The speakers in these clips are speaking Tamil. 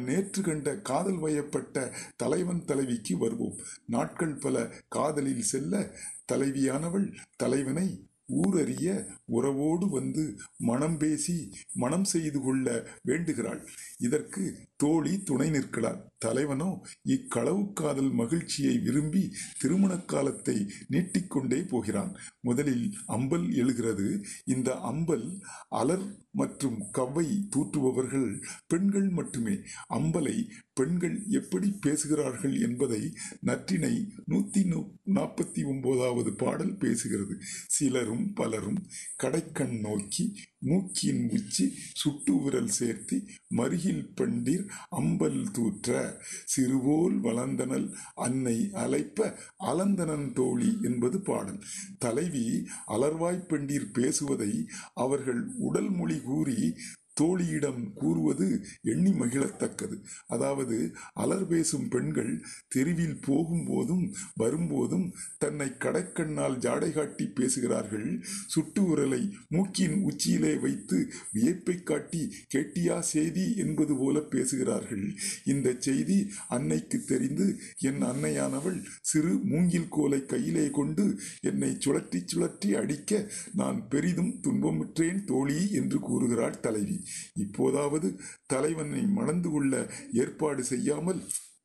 நேற்று கண்ட காதல் வயப்பட்ட தலைவன் தலைவிக்கு வருவோம் நாட்கள் பல காதலில் செல்ல தலைவியானவள் தலைவனை ஊரறிய உறவோடு வந்து மனம் பேசி மனம் செய்து கொள்ள வேண்டுகிறாள் இதற்கு தோழி துணை நிற்கிறாள் தலைவனோ இக்களவு காதல் மகிழ்ச்சியை விரும்பி திருமண காலத்தை நீட்டிக்கொண்டே போகிறான் முதலில் அம்பல் எழுகிறது இந்த அம்பல் அலர் மற்றும் கவ்வை தூற்றுபவர்கள் பெண்கள் மட்டுமே அம்பலை பெண்கள் எப்படி பேசுகிறார்கள் என்பதை நற்றினை நூத்தி நாற்பத்தி ஒன்பதாவது பாடல் பேசுகிறது சிலரும் பலரும் கடைக்கண் நோக்கி மூக்கின் உச்சி சுட்டு விரல் சேர்த்தி மருகில் பெண்டிர் அம்பல் தூற்ற சிறுவோல் வளர்ந்தனல் அன்னை அழைப்ப அலந்தனன் தோழி என்பது பாடல் தலைவி அலர்வாய்ப் பெண்டிர் பேசுவதை அவர்கள் உடல் மொழி கூறி தோழியிடம் கூறுவது எண்ணி மகிழத்தக்கது அதாவது அலர் பேசும் பெண்கள் தெருவில் போகும்போதும் வரும்போதும் தன்னை கடைக்கண்ணால் ஜாடை காட்டி பேசுகிறார்கள் சுட்டு உரலை மூக்கின் உச்சியிலே வைத்து வியப்பை காட்டி கேட்டியா செய்தி என்பது போல பேசுகிறார்கள் இந்த செய்தி அன்னைக்கு தெரிந்து என் அன்னையானவள் சிறு மூங்கில் கோலை கையிலே கொண்டு என்னை சுழற்றி சுழற்றி அடிக்க நான் பெரிதும் துன்பமுற்றேன் தோழி என்று கூறுகிறாள் தலைவி இப்போதாவது தலைவனை மணந்து கொள்ள ஏற்பாடு செய்யாமல்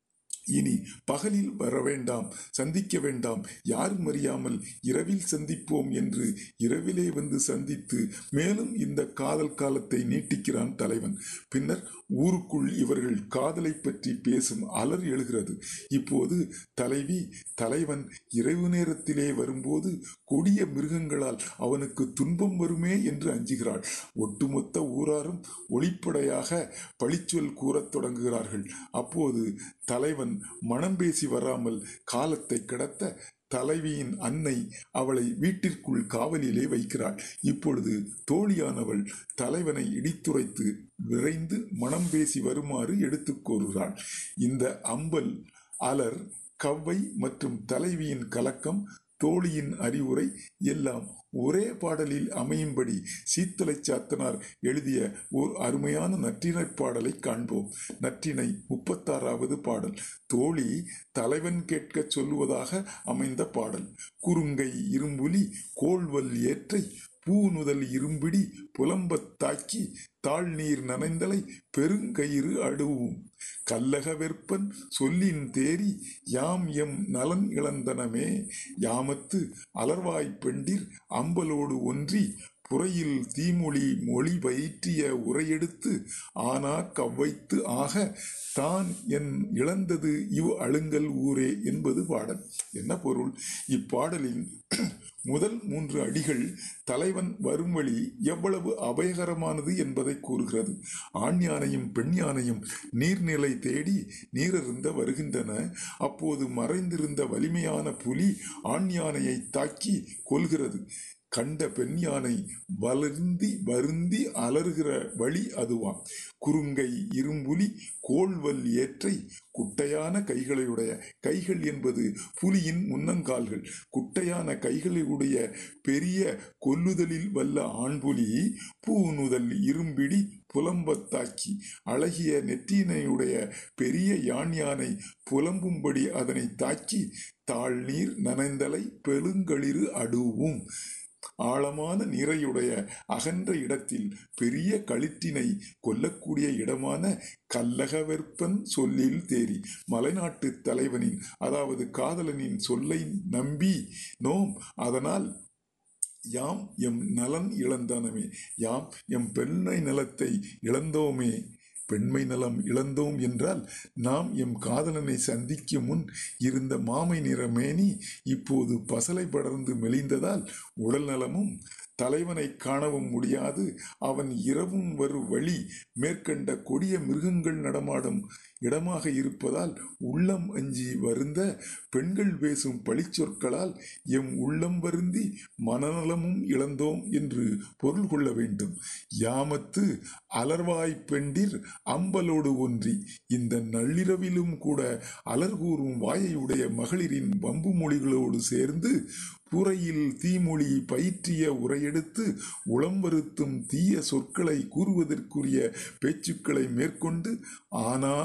இனி பகலில் வர வேண்டாம் சந்திக்க வேண்டாம் யாரும் அறியாமல் இரவில் சந்திப்போம் என்று இரவிலே வந்து சந்தித்து மேலும் இந்த காதல் காலத்தை நீட்டிக்கிறான் தலைவன் பின்னர் ஊருக்குள் இவர்கள் காதலை பற்றி பேசும் அலர் எழுகிறது இப்போது தலைவி தலைவன் இரவு நேரத்திலே வரும்போது கொடிய மிருகங்களால் அவனுக்கு துன்பம் வருமே என்று அஞ்சுகிறாள் ஒட்டுமொத்த ஊராரும் ஒளிப்படையாக பழிச்சொல் கூறத் தொடங்குகிறார்கள் அப்போது தலைவன் மனம் பேசி வராமல் காலத்தை கடத்த தலைவியின் அன்னை அவளை வீட்டிற்குள் காவலிலே வைக்கிறாள் இப்பொழுது தோழியானவள் தலைவனை இடித்துரைத்து விரைந்து மனம் பேசி வருமாறு எடுத்துக் கோருகிறாள் இந்த அம்பல் அலர் கவ்வை மற்றும் தலைவியின் கலக்கம் தோழியின் அறிவுரை எல்லாம் ஒரே பாடலில் அமையும்படி சீத்தலை சாத்தனார் எழுதிய ஓர் அருமையான நற்றினை பாடலை காண்போம் நற்றினை முப்பத்தாறாவது பாடல் தோழி தலைவன் கேட்க சொல்லுவதாக அமைந்த பாடல் குறுங்கை இரும்புலி கோள்வல் ஏற்றை பூநுதல் இரும்பிடி புலம்பத் தாக்கி தாழ்நீர் நனைந்தலை பெருங்கயிறு அடுவும் கல்லக வெற்பன் சொல்லின் தேரி யாம் எம் நலன் இழந்தனமே யாமத்து அலர்வாய் பெண்டிர் அம்பலோடு ஒன்றி புறையில் தீமொழி மொழி பயிற்றிய உரையெடுத்து ஆனா கவ்வைத்து ஆக தான் என் இழந்தது இவ் அழுங்கல் ஊரே என்பது பாடல் என்ன பொருள் இப்பாடலின் முதல் மூன்று அடிகள் தலைவன் வரும் வழி எவ்வளவு அபயகரமானது என்பதை கூறுகிறது ஆண் யானையும் பெண் யானையும் நீர்நிலை தேடி நீரிருந்த வருகின்றன அப்போது மறைந்திருந்த வலிமையான புலி ஆண் யானையை தாக்கி கொள்கிறது கண்ட பெண் யானை வளர்ந்தி வருந்தி அலறுகிற வழி அதுவாம் குறுங்கை இரும்புலி கோள்வல் ஏற்றை குட்டையான கைகளையுடைய கைகள் என்பது புலியின் முன்னங்கால்கள் குட்டையான கைகளுடைய பெரிய கொல்லுதலில் வல்ல ஆண்புலி பூநுதல் இரும்பிடி புலம்பத்தாக்கி அழகிய நெற்றியினையுடைய பெரிய யான் யானை புலம்பும்படி அதனை தாக்கி தாழ்நீர் நனைந்தலை பெருங்களிறு அடுவும் ஆழமான நீரையுடைய அகன்ற இடத்தில் பெரிய களிற்றினை கொல்லக்கூடிய இடமான கல்லகவெற்பன் சொல்லில் தேறி மலைநாட்டு தலைவனின் அதாவது காதலனின் சொல்லை நம்பி நோம் அதனால் யாம் எம் நலன் இழந்தானமே யாம் எம் பெண்ணை நலத்தை இழந்தோமே பெண்மை நலம் இழந்தோம் என்றால் நாம் எம் காதலனை சந்திக்கும் முன் இருந்த மாமை நிற மேனி இப்போது பசலை படர்ந்து மெலிந்ததால் உடல் நலமும் தலைவனை காணவும் முடியாது அவன் இரவும் வரு வழி மேற்கண்ட கொடிய மிருகங்கள் நடமாடும் இடமாக இருப்பதால் உள்ளம் அஞ்சி வருந்த பெண்கள் பேசும் பழிச்சொற்களால் எம் உள்ளம் வருந்தி மனநலமும் இழந்தோம் என்று பொருள் கொள்ள வேண்டும் யாமத்து அலர்வாய் பெண்டிர் அம்பலோடு ஒன்றி இந்த நள்ளிரவிலும் கூட அலர்கூறும் வாயையுடைய மகளிரின் வம்பு மொழிகளோடு சேர்ந்து புறையில் தீமொழி பயிற்றிய உரையெடுத்து உளம் வருத்தும் தீய சொற்களை கூறுவதற்குரிய பேச்சுக்களை மேற்கொண்டு ஆனா